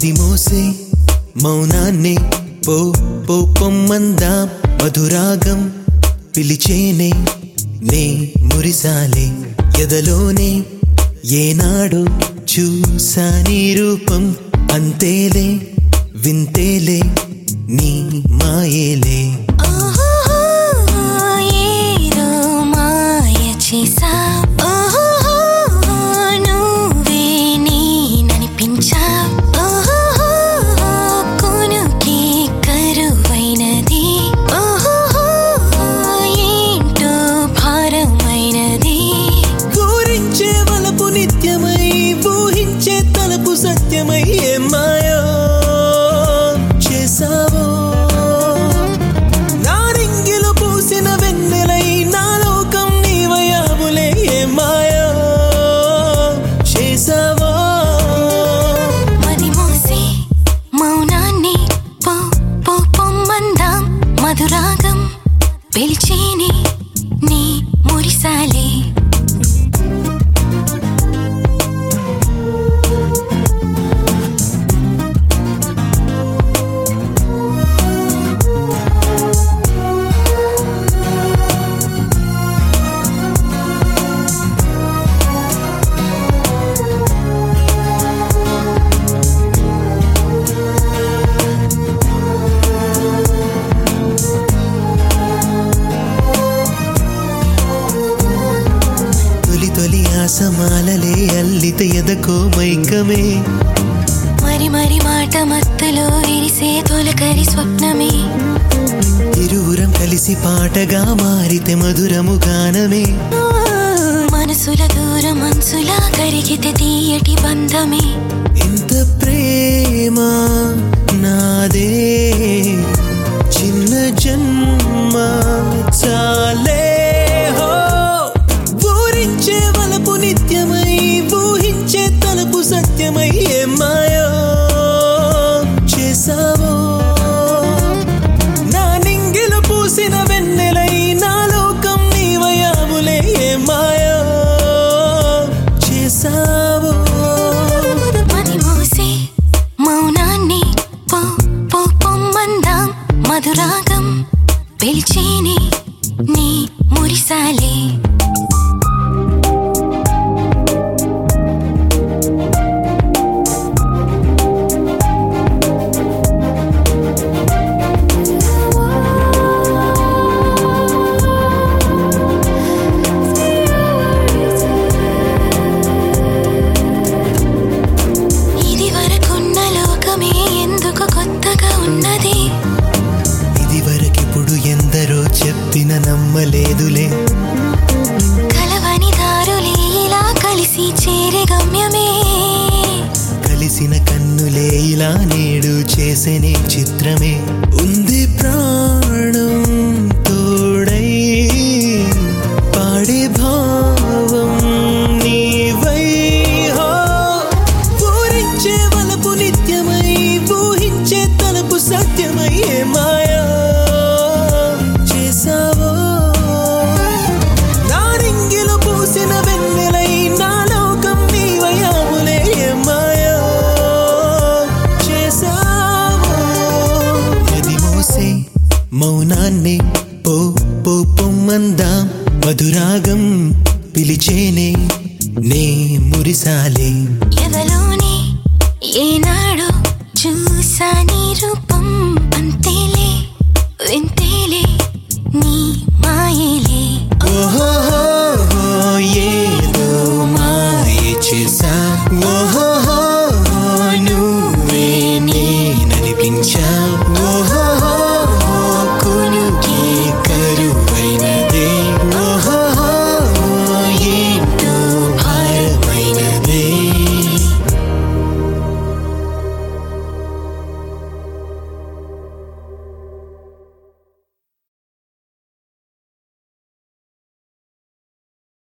మది మోసే మౌనాన్నే పో పో పొమ్మందాం మధురాగం పిలిచేనే నే మురిసాలే ఎదలోనే ఏనాడో చూసా నీ రూపం అంతేలే వింతేలే నీ మాయేలే ఓహో ఏదో మాయ చేసా ఓహో నువ్వే నేననిపించా ఓహో కొనుకే కరువైనది ఓహో ఏంటో భారమైనది ఊరించే వలపు నిత్యమై ఊహించే తలపు సత్యమై ఏ మాయో చేసావో నా రింగిలో పూసిన వెన్నెలై నా లోకం నీవయాములే ఏ మాయో చేసావో మది మోసి మౌనాన్ని పో పో పొమ్మందాం మధురాగం పిలిచేని నీ మురిసాలే తొలి తొలి ఆసమాలలే అల్లిత ఎదకో మైకమే మరి మరి మాట మత్తులో విరిసే తొలకరి స్వప్నమే ఇరువురం కలిసి పాటగా మారితే మధురము గానమే ఆ, మనసుల దూర మనసులా కరిగితే తీయటి బంధమే ఇంత ప్రేమ నాదే చిన్న జన్మ చాలే హో ఊరించే వలపు నిత్యమై ఊహించే తలపు సత్యమై ఏ మాయో చేసావో నా నింగిలో పూసిన వెన్నెలై నా లోకం నీవయాములే ఏ మాయో చేసావో మది మోసే మౌనాన్ని పో పో పొమ్మందాం మధురాగం పిలిచేని నీ మురిసాలే ఇది వరకున్న లోకమే ఎందుకు కొత్తగా ఉన్నది ఇది వరకిప్పుడు ఎందరో చెప్పిన నమ్మలేదులే కలవని దారులే ఇలా కలిసి చేరే గమ్యమే కలిసిన కన్నులే ఇలా నేడు చేసేనే చిత్రమే ఉంది ప్రాణం తోడై పాడే భావం నీవై హో పూరించే వలపు నిత్యమై ఊహించే తలపు సత్యమై ఏ మాయా చేసావో నా రింగిలో పూసిన వెన్నెలై నా లోకం నీవయాములే ఏ మాయా చేసావో మది మోసే మౌనాన్ని పో పో పొమ్మందాం మధురాగం పిలిచేనే నే మురిసాలే ఎదలోనే ఏనాడు చూసా నీ రూపం